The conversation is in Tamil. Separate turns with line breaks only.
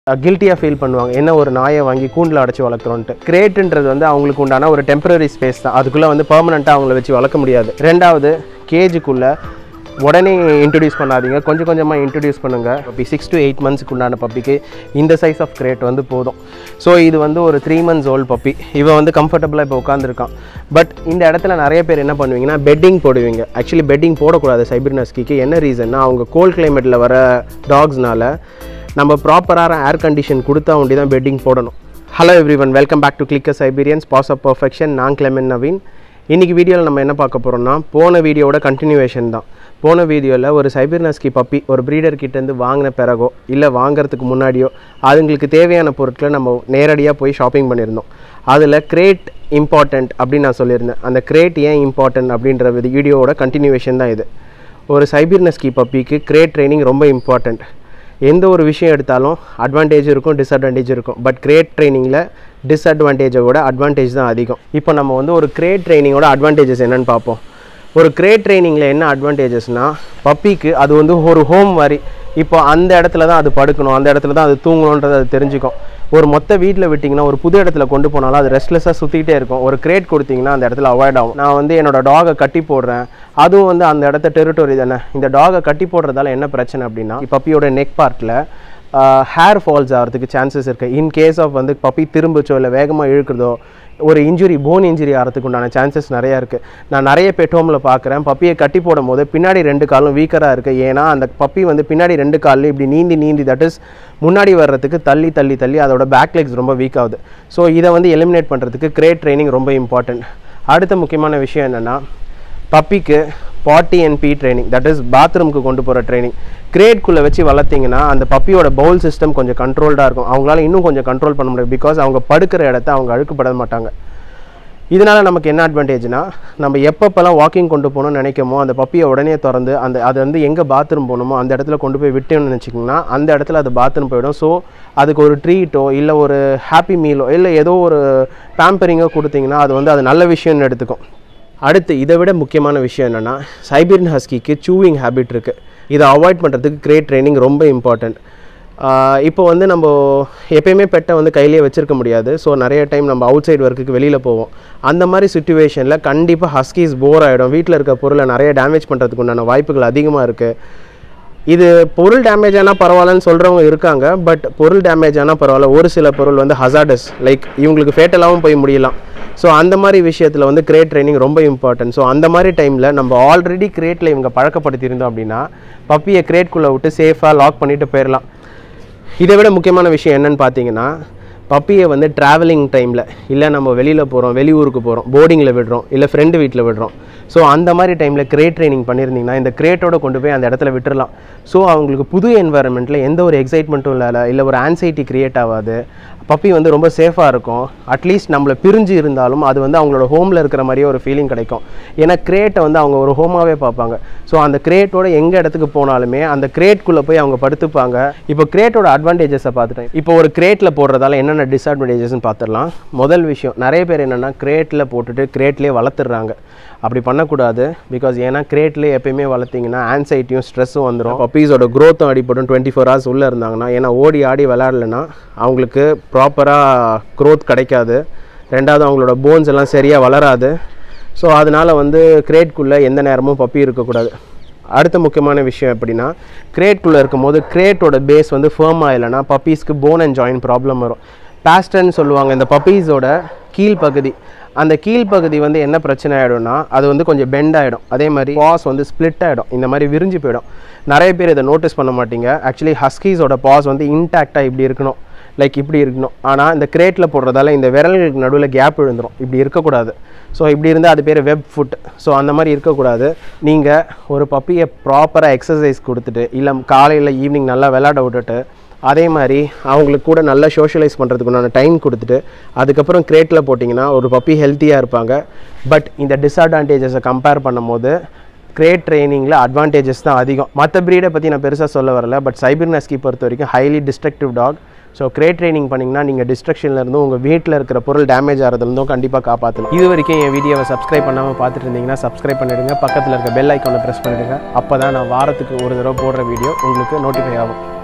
கில்ட்டியாக ஃபீல் பண்ணுவாங்க என்ன ஒரு நாயை வாங்கி கூண்டில் அடைச்சி வளர்க்குறோன்ட்டு கிரேட்டுன்றது வந்து அவங்களுக்கு உண்டான ஒரு டெம்பரரி ஸ்பேஸ் தான் அதுக்குள்ளே வந்து பெர்மனெண்ட்டாக அவங்கள வச்சு வளர்க்க முடியாது ரெண்டாவது கேஜுக்குள்ளே உடனே இன்ட்ரடியூஸ் பண்ணாதீங்க கொஞ்சம் கொஞ்சமாக இன்ட்ரடியூஸ் பண்ணுங்கள் பப்பி சிக்ஸ் to எயிட் மந்த்ஸ்க்கு உண்டான பப்பிக்கு இந்த சைஸ் ஆஃப் கிரேட் வந்து போதும் ஸோ இது வந்து ஒரு த்ரீ மந்த்ஸ் ஓல்ட் பப்பி இவன் வந்து கம்ஃபர்டபுளாக இப்போ உட்காந்துருக்கான் பட் இந்த இடத்துல நிறைய பேர் என்ன பண்ணுவீங்கன்னா பெட்டிங் போடுவீங்க ஆக்சுவலி பெட்டிங் போடக்கூடாது சைபர்னஸ்கிக்கு என்ன ரீசன்னா அவங்க கோல்ட் கிளைமேட்டில் வர டாக்ஸ்னால நம்ம ப்ராப்பரான ஏர் கண்டிஷன் கொடுத்தா ஒண்டி தான் பெட்டிங் போடணும் hello everyone welcome back to clicker siberians paws of perfection நான் கிளெமன் நவீன் இன்றைக்கி வீடியோவில் நம்ம என்ன பார்க்க போகிறோம்னா போன வீடியோவோட கண்டினியூவேஷன் தான் போன வீடியோவில் ஒரு சைபர்னஸ்கி பப்பி ஒரு ப்ரீடர் கிட்டேருந்து வாங்கின பிறகோ இல்லை வாங்குறதுக்கு முன்னாடியோ அதுங்களுக்கு தேவையான பொருட்களை நம்ம நேரடியாக போய் ஷாப்பிங் பண்ணியிருந்தோம் அதில் கிரேட் இம்பார்ட்டண்ட் அப்படின்னு நான் சொல்லியிருந்தேன் அந்த கிரேட் ஏன் இம்பார்ட்டன்ட் அப்படின்ற வீடியோவோட கண்டினியூவேஷன் தான் இது ஒரு சைபர்னஸ்கி பப்பிக்கு கிரேட் ட்ரைனிங் ரொம்ப இம்பார்ட்டண்ட் எந்த ஒரு விஷயம் எடுத்தாலும் அட்வான்டேஜ் இருக்கும் டிஸ்அட்வான்டேஜ் இருக்கும் பட் கிரேட் ட்ரைனிங்கில் டிஸ்அட்வான்டேஜை விட அட்வான்டேஜ் தான் அதிகம் இப்போ நம்ம வந்து ஒரு கிரேட் ட்ரைனிங்கோட அட்வான்டேஜஸ் என்னன்னு பார்ப்போம் ஒரு கிரேட் ட்ரைனிங்கில் என்ன அட்வான்டேஜஸ்னால் பப்பிக்கு அது வந்து ஒரு ஹோம் மாதிரி இப்போ அந்த இடத்துல தான் அது படுக்கணும் அந்த இடத்துல தான் அது தூங்கணுன்றது அது தெரிஞ்சுக்கும் ஒரு மொத்த வீட்டில் விட்டிங்கன்னா ஒரு புது இடத்துல கொண்டு போனாலும் அது ரெஸ்ட்லெஸ்ஸாக சுற்றிக்கிட்டே இருக்கும் ஒரு கிரேட் கொடுத்தீங்கன்னா அந்த இடத்துல அவாய்ட் ஆகும் நான் வந்து என்னோட டாகை கட்டி போடுறேன் அதுவும் வந்து அந்த இடத்த டெரிட்டோரி தானே இந்த டாகை கட்டி போடுறதால என்ன பிரச்சனை அப்படின்னா பப்பியோட நெக் பார்ட்டில் ஹேர் ஃபால்ஸ் ஆகிறதுக்கு சான்சஸ் இருக்குது இன் கேஸ் ஆஃப் வந்து பப்பி திரும்பிச்சோ இல்லை வேகமாக இழுக்கிறதோ ஒரு இன்ஜுரி போன் இன்ஜுரி ஆகிறதுக்கு உண்டான சான்சஸ் நிறையா இருக்குது நான் நிறைய பெட் ஹோமில் பார்க்குறேன் பப்பியை கட்டி போடும் போது பின்னாடி ரெண்டு காலும் வீக்கராக இருக்குது ஏன்னா அந்த பப்பி வந்து பின்னாடி ரெண்டு கால்லையும் இப்படி நீந்தி நீந்தி தட் இஸ் முன்னாடி வர்றதுக்கு தள்ளி தள்ளி தள்ளி அதோட பேக் லெக்ஸ் ரொம்ப வீக் ஆகுது ஸோ இதை வந்து எலிமினேட் பண்ணுறதுக்கு கிரேட் ட்ரைனிங் ரொம்ப இம்பார்ட்டன்ட் அடுத்த முக்கியமான விஷயம் என்னென்னா பப்பிக்கு potty and pee training that is பாத்ரூம்க்கு கொண்டு போகிற ட்ரைனிங் கிரேட்குள்ளே வச்சு வளர்த்திங்கன்னா அந்த பப்பியோட பவுல் சிஸ்டம் கொஞ்சம் கண்ட்ரோல்டாக இருக்கும் அவங்களால இன்னும் கொஞ்சம் கண்ட்ரோல் பண்ண முடியும் பிகாஸ் அவங்க படுக்கிற இடத்த அவங்க அழுக்குப்பட மாட்டாங்க இதனால் நமக்கு என்ன அட்வான்டேஜ்னா நம்ம எப்பப்பெல்லாம் வாக்கிங் கொண்டு போகணும்னு நினைக்கமோ அந்த பப்பியை உடனே திறந்து அந்த அது வந்து எங்கே பாத்ரூம் போகணுமோ அந்த இடத்துல கொண்டு போய் விட்டோம்னு நினச்சிங்கன்னா அந்த இடத்துல அது பாத்ரூம் போயிடும் ஸோ அதுக்கு ஒரு ட்ரீட்டோ இல்லை ஒரு ஹாப்பி மீலோ இல்லை ஏதோ ஒரு பேம்பரிங்கோ கொடுத்தீங்கன்னா அது வந்து அது நல்ல விஷயம்னு எடுத்துக்கும் அடுத்து இதை விட முக்கியமான விஷயம் என்னென்னா சைபீரியன் ஹஸ்கிக்கு சூவிங் ஹேபிட் இருக்குது இதை அவாய்ட் பண்ணுறதுக்கு கிரேட் ட்ரைனிங் ரொம்ப இம்பார்ட்டண்ட் இப்போ வந்து நம்ம எப்பயுமே பெட்டை வந்து கையிலேயே வச்சிருக்க முடியாது ஸோ நிறைய டைம் நம்ம அவுட் சைடு ஒர்க்குக்கு வெளியில் போவோம் அந்த மாதிரி சுச்சுவேஷனில் கண்டிப்பாக ஹஸ்கீஸ் போர் ஆகிடும் வீட்டில் இருக்க பொருளை நிறைய டேமேஜ் பண்ணுறதுக்கு உண்டான வாய்ப்புகள் அதிகமாக இருக்குது இது பொருள் டேமேஜ் ஆனால் பரவாயில்லன்னு சொல்கிறவங்க இருக்காங்க பட் பொருள் டேமேஜ் ஆனால் பரவாயில்ல ஒரு சில பொருள் வந்து ஹசார்டஸ் லைக் இவங்களுக்கு ஃபேட்டலாகவும் போய் முடியலாம் ஸோ அந்த மாதிரி விஷயத்தில் வந்து கிரேட் ட்ரைனிங் ரொம்ப இம்பார்ட்டன்ட் ஸோ அந்த மாதிரி டைமில் நம்ம ஆல்ரெடி கிரேட்டில் இவங்க பழக்கப்படுத்தியிருந்தோம் அப்படின்னா பப்பியை கிரேட்குள்ளே விட்டு சேஃபாக லாக் பண்ணிட்டு போயிடலாம் இதை விட முக்கியமான விஷயம் என்னன்னு பார்த்தீங்கன்னா பப்பியை வந்து ட்ராவலிங் டைமில் இல்லை நம்ம வெளியில் போகிறோம் வெளியூருக்கு போகிறோம் போர்டிங்கில் விடுறோம் இல்லை ஃப்ரெண்டு வீட்டில் விடுறோம் ஸோ அந்த மாதிரி டைமில் கிரேட் ட்ரைனிங் பண்ணியிருந்தீங்கன்னா இந்த கிரேட்டோட கொண்டு போய் அந்த இடத்துல விட்டுறலாம் ஸோ அவங்களுக்கு புது என்வாயர்மெண்ட்டில் எந்த ஒரு எக்ஸைட்மெண்ட்டும் இல்லை இல்லை ஒரு ஆன்சைட்டி க்ரியேட் ஆகாது பப்பி வந்து ரொம்ப சேஃபாக இருக்கும் அட்லீஸ்ட் நம்மளை பிரிஞ்சு இருந்தாலும் அது வந்து அவங்களோட ஹோமில் இருக்கிற மாதிரியே ஒரு ஃபீலிங் கிடைக்கும் ஏன்னா கிரேட்டை வந்து அவங்க ஒரு ஹோமாகவே பார்ப்பாங்க ஸோ அந்த கிரேட்டோட எங்கே இடத்துக்கு போனாலுமே அந்த கிரேட்குள்ளே போய் அவங்க படுத்துப்பாங்க இப்போ கிரேட்டோட அட்வான்டேஜஸை பார்த்துட்டேன் இப்போ ஒரு கிரேட்டில் போடுறதால என்னென்ன டிஸ்அட்வான்டேஜஸ்னு பார்த்துடலாம் முதல் விஷயம் நிறைய பேர் என்னென்னா கிரேட்டில் போட்டுட்டு கிரேட்லேயே வளர்த்துடுறாங்க அப்படி பண்ணக்கூடாது பிகாஸ் ஏன்னா கிரேட்லேயே எப்பயுமே வளர்த்திங்கன்னா ஆன்சைட்டியும் ஸ்ட்ரெஸ்ஸும் வந்துடும் பப்பீஸோட க்ரோத்தும் அடிப்படும் டுவெண்ட்டி ஃபோர் ஹவர்ஸ் உள்ளே இருந்தாங்கன்னா ஏன்னா ஓடி ஆடி விளாட்லன்னா அவங்களுக்கு ப்ராப்பராக க்ரோத் கிடைக்காது ரெண்டாவது அவங்களோட போன்ஸ் எல்லாம் சரியாக வளராது ஸோ அதனால் வந்து கிரேட்குள்ளே எந்த நேரமும் பப்பி இருக்கக்கூடாது அடுத்த முக்கியமான விஷயம் எப்படின்னா கிரேட்குள்ளே இருக்கும்போது கிரேட்டோட பேஸ் வந்து ஃபேமாக இல்லைன்னா பப்பீஸ்க்கு போன் அண்ட் ஜாயின் ப்ராப்ளம் வரும் பேஸ்டர்ன்னு சொல்லுவாங்க இந்த பப்பீஸோட கீழ்ப்பகுதி அந்த கீழ்ப்பகுதி வந்து என்ன பிரச்சனை ஆகிடும்னா அது வந்து கொஞ்சம் பெண்ட் ஆகிடும் அதே மாதிரி பாஸ் வந்து ஸ்ப்ளிட் ஆகிடும் இந்த மாதிரி விரிஞ்சு போயிடும் நிறைய பேர் இதை நோட்டீஸ் பண்ண மாட்டீங்க ஆக்சுவலி ஹஸ்கீஸோட பாஸ் வந்து இன்டாக்டாக இப்படி இருக்கணும் லைக் இப்படி இருக்கணும் ஆனால் இந்த கிரேட்டில் போடுறதால இந்த விரல்களுக்கு நடுவில் கேப் விழுந்துடும் இப்படி இருக்கக்கூடாது ஸோ இப்படி இருந்தால் அது பேர் வெப் ஃபுட் ஸோ அந்த மாதிரி இருக்கக்கூடாது நீங்கள் ஒரு பப்பியை ப்ராப்பராக எக்ஸசைஸ் கொடுத்துட்டு இல்லை காலையில் ஈவினிங் நல்லா விளையாட விட்டுட்டு அதே மாதிரி அவங்களுக்கு கூட நல்லா சோஷியலைஸ் பண்ணுறதுக்கு உண்டான டைம் கொடுத்துட்டு அதுக்கப்புறம் கிரேட்டில் போட்டிங்கன்னா ஒரு பப்பி ஹெல்த்தியாக இருப்பாங்க பட் இந்த டிஸ்அட்வான்டேஜஸை கம்பேர் பண்ணும்போது கிரேட் ட்ரைனிங்கில் அட்வான்டேஜஸ் தான் அதிகம் மற்ற ப்ரீடை பற்றி நான் பெருசாக சொல்ல வரல பட் சைபர் நஸ்கி பொறுத்த வரைக்கும் highly destructive dog so crate training பண்ணிங்கன்னா நீங்கள் டிஸ்ட்ரக்ஷன்லேருந்தும் உங்கள் வீட்டில் இருக்கிற பொருள் டேமேஜ் ஆகிறதுலேருந்தும் கண்டிப்பாக காப்பாற்றணும் இது வரைக்கும் என் வீடியோவை சப்ஸ்கிரைப் பண்ணாமல் பார்த்துட்டு இருந்தீங்கன்னா சப்ஸ்கிரைப் பண்ணிடுங்க பக்கத்தில் இருக்க பெல் ஐக்கானை ப்ரெஸ் பண்ணிடுங்க அப்போ தான் நான் வாரத்துக்கு ஒரு தடவை போடுற வீடியோ உங்களுக்கு நோட்டிஃபை ஆகும்